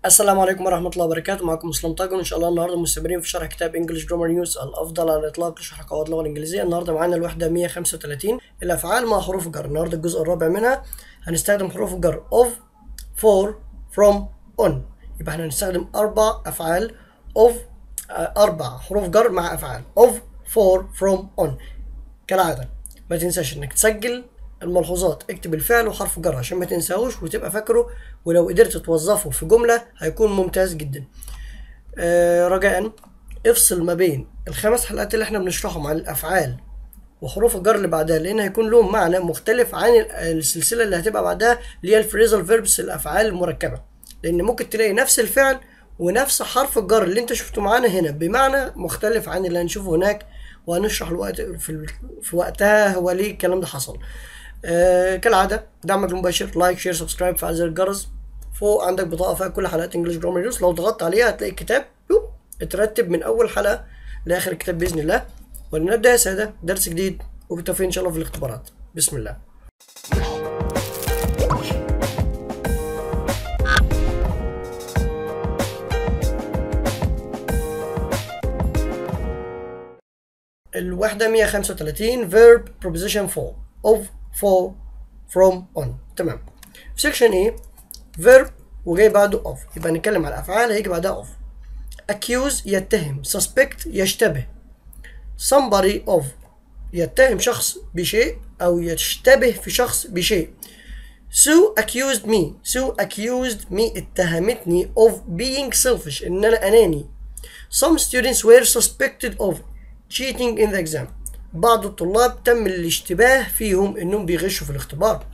السلام عليكم ورحمة الله وبركاته معكم مسلم طاقن إن شاء الله النهاردة مستمرين في شرح كتاب انجلش جرامر نيوز الأفضل على الإطلاق لشرح قواعد اللغة الإنجليزية النهاردة معانا الوحدة 135 الأفعال مع حروف جر النهاردة الجزء الرابع منها هنستخدم حروف الجر of for from on يبقى احنا هنستخدم أربع أفعال of آه، أربع حروف جر مع أفعال of for from on كالعادة ما تنساش إنك تسجل الملحوظات اكتب الفعل وحرف جر عشان ما تنساهوش وتبقى فاكره ولو قدرت توظفه في جملة هيكون ممتاز جدا آه رجاء افصل ما بين الخمس حلقات اللي احنا بنشرحهم عن الافعال وحروف الجر اللي بعدها لان هيكون لهم معنى مختلف عن ال- السلسله اللي هتبقى بعدها اللي هي الفريزال فيربس الافعال المركبه لان ممكن تلاقي نفس الفعل ونفس حرف الجر اللي انت شفته معانا هنا بمعنى مختلف عن اللي هنشوفه هناك وهنشرح الوقت في, ال- في وقتها هو ليه الكلام ده حصل آه كالعاده دعمك المباشر لايك شير سبسكرايب فعل زر الجرس فوق عندك بطاقه فيها كل حلقات انجلش جرامر نيوز لو ضغطت عليها هتلاقي الكتاب يو، اترتب من اول حلقه لاخر الكتاب باذن الله ولنبدا يا ساده درس جديد وبالتوفيق ان شاء الله في الاختبارات بسم الله الوحدة 135 verb preposition for of for from on تمام في section A verb وجاي بعده of يبقى نتكلم على الأفعال هيجي بعدها of accuse يتهم suspect يشتبه somebody of يتهم شخص بشيء أو يشتبه في شخص بشيء Sue accused me Sue accused me اتهمتني of being selfish إن أنا أناني Some students were suspected of cheating in the exam. بعض الطلاب تم الاشتباه فيهم انهم بيغشوا في الاختبار.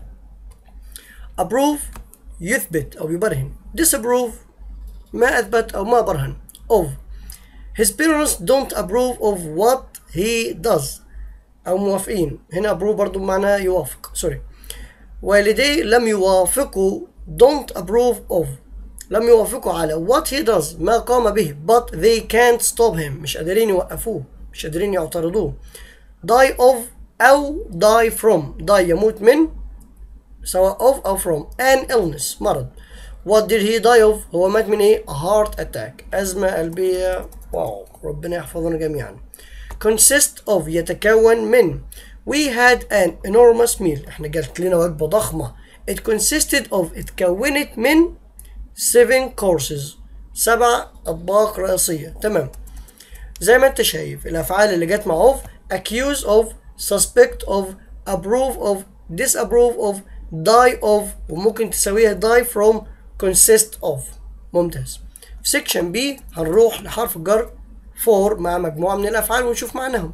Approve يثبت او يبرهن. Disapprove ما اثبت او ما برهن. Of His parents don't approve of what he does. او موافقين. هنا approve برضو معناه يوافق. سوري. والديه لم يوافقوا don't approve of لم يوافقوا على what he does ما قام به but they can't stop him مش قادرين يوقفوه مش قادرين يعترضوه die of أو die from die يموت من سواء of أو from an illness مرض what did he die of هو مات من ايه a heart attack أزمة قلبية واو ربنا يحفظنا جميعا consist of يتكون من we had an enormous meal احنا جات لنا وجبة ضخمة it consisted of اتكونت من seven courses سبع أطباق رئيسية تمام زي ما انت شايف الأفعال اللي جت مع of accuse of suspect of approve of disapprove of die of وممكن تساويها die from consist of ممتاز في section B هنروح لحرف الجر for مع مجموعة من الأفعال ونشوف معناهم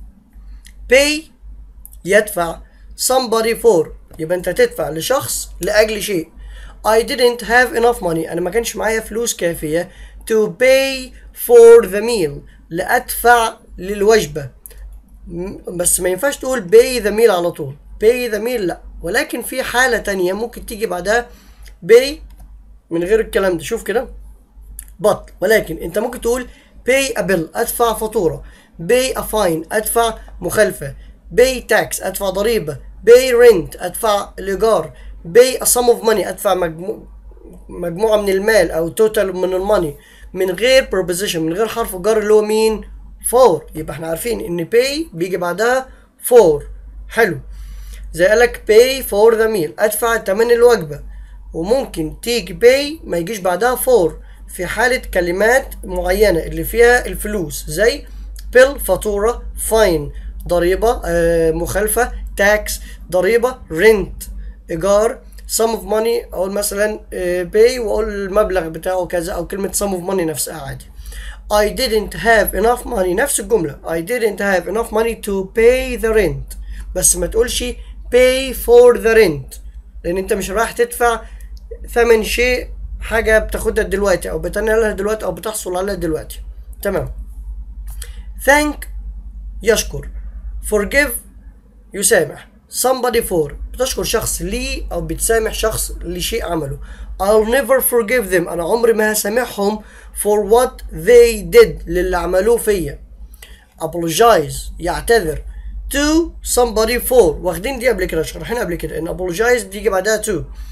pay يدفع somebody for يبقى انت تدفع لشخص لأجل شيء I didn't have enough money أنا ما كانش معايا فلوس كافية to pay for the meal لأدفع للوجبة م- بس ما ينفعش تقول pay the meal على طول pay the meal لا ولكن في حالة تانية ممكن تيجي بعدها pay من غير الكلام ده شوف كده but ولكن انت ممكن تقول pay a bill ادفع فاتورة pay a fine ادفع مخالفة pay tax ادفع ضريبة pay rent ادفع الايجار pay a sum of money ادفع مجمو... مجموعة من المال او total من الماني من غير preposition من غير حرف جر اللي هو مين for يبقى احنا عارفين ان pay بيجي بعدها for حلو زي قالك pay for the meal ادفع تمن الوجبة وممكن تيجي pay ما يجيش بعدها for في حالة كلمات معينة اللي فيها الفلوس زي bill فاتورة fine ضريبة آه مخالفة tax ضريبة rent إيجار sum of money أقول مثلا آه pay وأقول المبلغ بتاعه كذا أو كلمة sum of money نفسها عادي I didn't have enough money نفس الجملة I didn't have enough money to pay the rent بس ما تقولش pay for the rent لأن أنت مش رايح تدفع ثمن شيء حاجة بتاخدها دلوقتي أو بتنالها دلوقتي أو بتحصل عليها دلوقتي تمام thank يشكر forgive يسامح somebody for بتشكر شخص ليه أو بتسامح شخص لشيء عمله I'll never forgive them أنا عمري ما هسامحهم for what they did للي عملوه فيا apologize يعتذر to somebody for واخدين دي قبل كده شرحنا قبل كده ان apologize بيجي بعدها to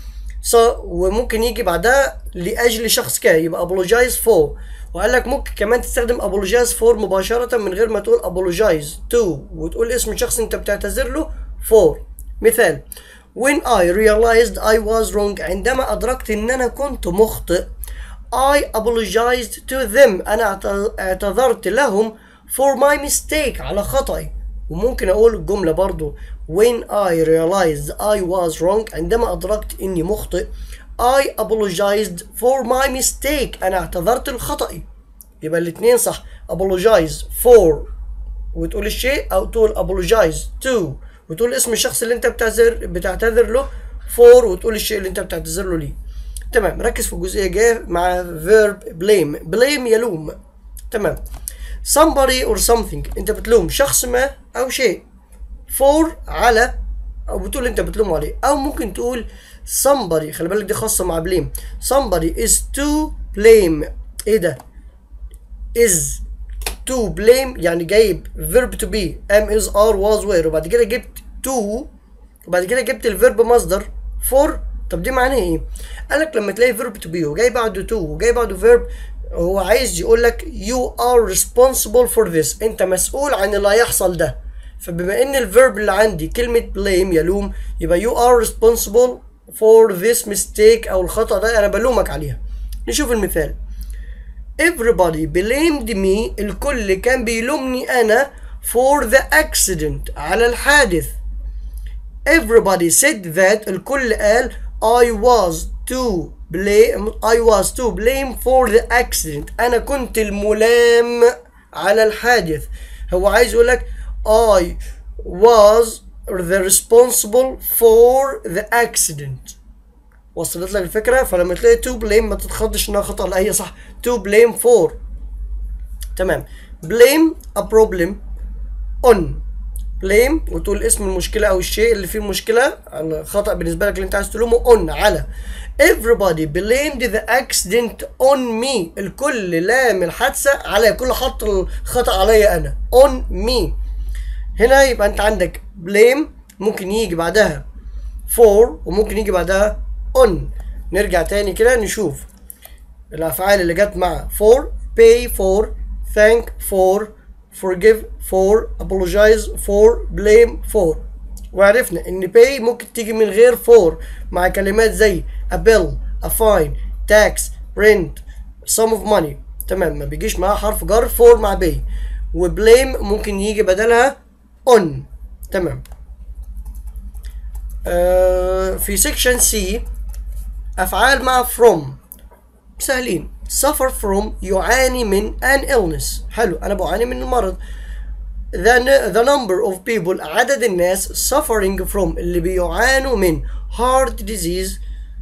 so وممكن يجي بعدها لاجل شخص كان يبقى apologize for وقال لك ممكن كمان تستخدم apologize for مباشرة من غير ما تقول apologize to وتقول اسم الشخص انت بتعتذر له for مثال when I realized I was wrong عندما أدركت إن أنا كنت مخطئ I apologized to them أنا اعت- اعتذرت لهم for my mistake على خطأي وممكن أقول الجملة برضو when I realized I was wrong عندما أدركت إني مخطئ I apologized for my mistake أنا اعتذرت لخطأي يبقى الاتنين صح apologize for وتقول الشيء او تقول apologize to وتقول اسم الشخص اللي انت بتعتذر بتعتذر له for وتقول الشيء اللي انت بتعتذر له ليه تمام ركز في الجزئيه الجايه مع verb blame blame يلوم تمام somebody or something انت بتلوم شخص ما او شيء for على او بتقول انت بتلومه عليه او ممكن تقول somebody خلي بالك دي خاصه مع blame somebody is to blame ايه ده is to blame يعني جايب verb to be am is are was were وبعد كده جبت to وبعد كده جبت الفيرب مصدر for طب دي معناها ايه؟ قال لك لما تلاقي verb to be وجاي بعده to وجاي بعده verb هو عايز يقول لك you are responsible for this انت مسؤول عن اللي هيحصل ده فبما ان الفيرب اللي عندي كلمة blame يلوم يبقى you are responsible for this mistake او الخطأ ده انا بلومك عليها نشوف المثال Everybody blamed me الكل كان بيلومني أنا for the accident على الحادث Everybody said that الكل قال I was to blame I was to blame for the accident أنا كنت الملام على الحادث هو عايز يقول لك I was the responsible for the accident وصلت لك الفكره فلما تلاقي تو بليم ما تتخضش انها خطا لا هي صح تو بليم فور تمام بليم ا بروبلم اون بليم وتقول اسم المشكله او الشيء اللي فيه مشكله الخطا بالنسبه لك اللي انت عايز تلومه اون على everybody blamed the accident on me الكل لام الحادثه على كل حط الخطا عليا انا on me هنا يبقى انت عندك blame ممكن يجي بعدها for وممكن يجي بعدها on نرجع تاني كده نشوف الافعال اللي جت مع for pay for thank for forgive for apologize for blame for وعرفنا ان pay ممكن تيجي من غير for مع كلمات زي a bill a fine tax rent sum of money تمام ما بيجيش معاها حرف جر for مع pay وبليم ممكن يجي بدلها on تمام آه في سيكشن سي افعال مع from سهلين suffer from يعاني من an illness حلو انا بعاني من المرض the, the number of people عدد الناس suffering from اللي بيعانوا من heart disease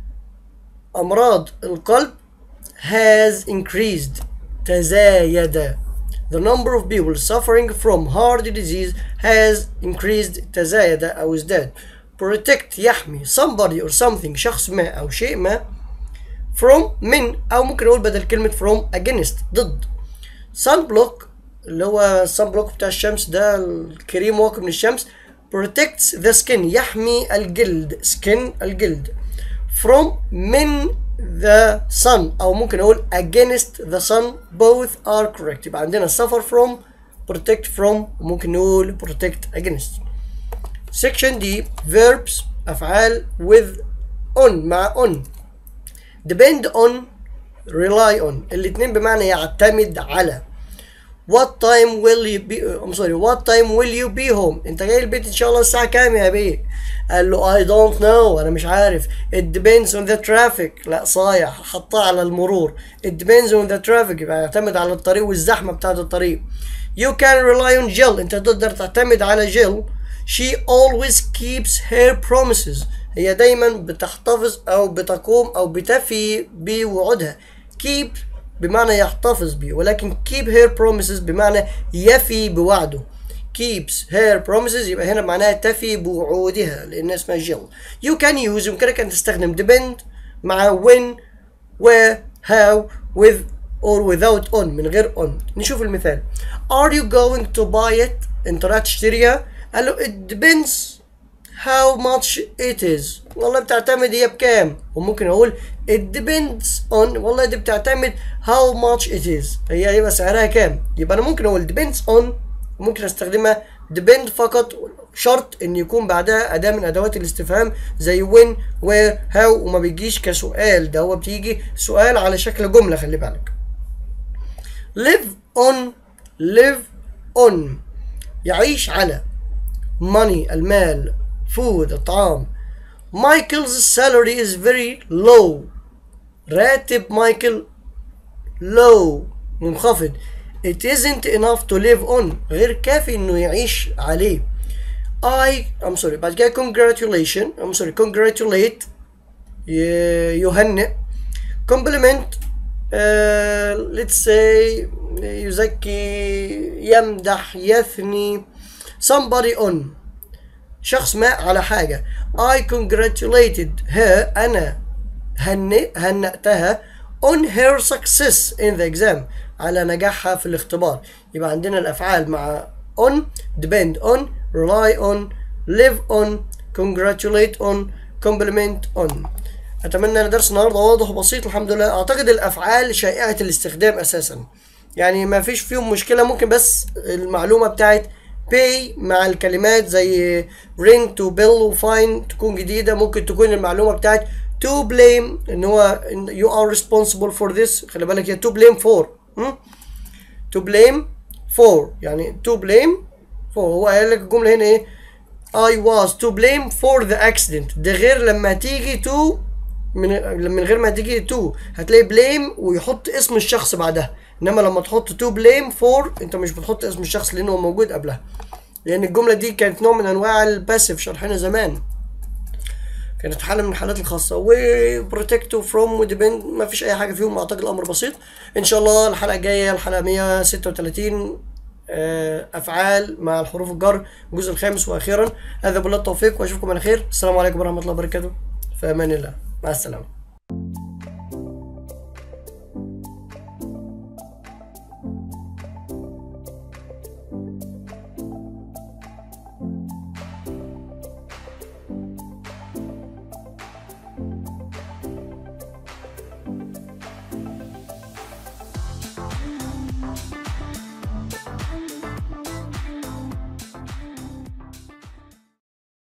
امراض القلب has increased تزايد the number of people suffering from heart disease has increased تزايد او ازداد protect يحمي somebody or something شخص ما او شيء ما from من او ممكن اقول بدل كلمة from against ضد sun block اللي هو sun block بتاع الشمس ده الكريم واقي من الشمس protects the skin يحمي الجلد skin الجلد from من the sun او ممكن اقول against the sun both are correct يبقى عندنا suffer from protect from وممكن نقول protect against section D verbs افعال with on مع on depend on rely on الاتنين بمعنى يعتمد على what time will you be I'm sorry what time will you be home انت جاي البيت ان شاء الله الساعة كام يا بيه قال له I don't know انا مش عارف it depends on the traffic لا صايع حطها على المرور it depends on the traffic يبقى يعتمد على الطريق والزحمة بتاعت الطريق you can rely on Jill انت تقدر تعتمد على جيل she always keeps her promises هي دايما بتحتفظ او بتقوم او بتفي بوعودها keep بمعنى يحتفظ به ولكن keep her promises بمعنى يفي بوعده keeps her promises يبقى هنا معناها تفي بوعودها لان اسمها جيل you can use يمكنك ان تستخدم depend مع when where how with or without on من غير on نشوف المثال are you going to buy it انت رايح تشتريها قال له it depends how much it is والله بتعتمد هي بكام وممكن اقول it depends on والله دي بتعتمد how much it is هي هيبقى سعرها كام يبقى انا ممكن اقول depends on ممكن استخدمها depend فقط شرط ان يكون بعدها اداه من ادوات الاستفهام زي when where how وما بيجيش كسؤال ده هو بتيجي سؤال على شكل جمله خلي بالك live on live on يعيش على money المال food الطعام Michael's salary is very low راتب مايكل low منخفض it isn't enough to live on غير كافي انه يعيش عليه I I'm sorry بعد كده congratulation I'm sorry congratulate ي- يهنئ compliment uh, let's say يزكي يمدح يثني somebody on شخص ما على حاجة I congratulated her أنا هنئ هنأتها on her success in the exam على نجاحها في الاختبار يبقى عندنا الأفعال مع on depend on rely on live on congratulate on compliment on أتمنى أن درس النهاردة واضح وبسيط الحمد لله أعتقد الأفعال شائعة الاستخدام أساسا يعني ما فيش فيهم مشكلة ممكن بس المعلومة بتاعت pay مع الكلمات زي ring to bill و fine تكون جديدة ممكن تكون المعلومة بتاعت to blame ان هو إن you are responsible for this خلي بالك هي to blame for م? to blame for يعني to blame for هو قال لك الجملة هنا ايه I was to blame for the accident ده غير لما تيجي to من من غير ما تيجي تو هتلاقي بليم ويحط اسم الشخص بعدها انما لما تحط تو بليم فور انت مش بتحط اسم الشخص لانه هو موجود قبلها لان الجمله دي كانت نوع من انواع الباسيف شرحنا زمان كانت حاله من الحالات الخاصه وبروتكت فروم وديبند ما فيش اي حاجه فيهم اعتقد الامر بسيط ان شاء الله الحلقه الجايه الحلقه 136 آه، افعال مع الحروف الجر الجزء الخامس واخيرا هذا بالله التوفيق واشوفكم على خير السلام عليكم ورحمه الله وبركاته في امان الله مع السلامه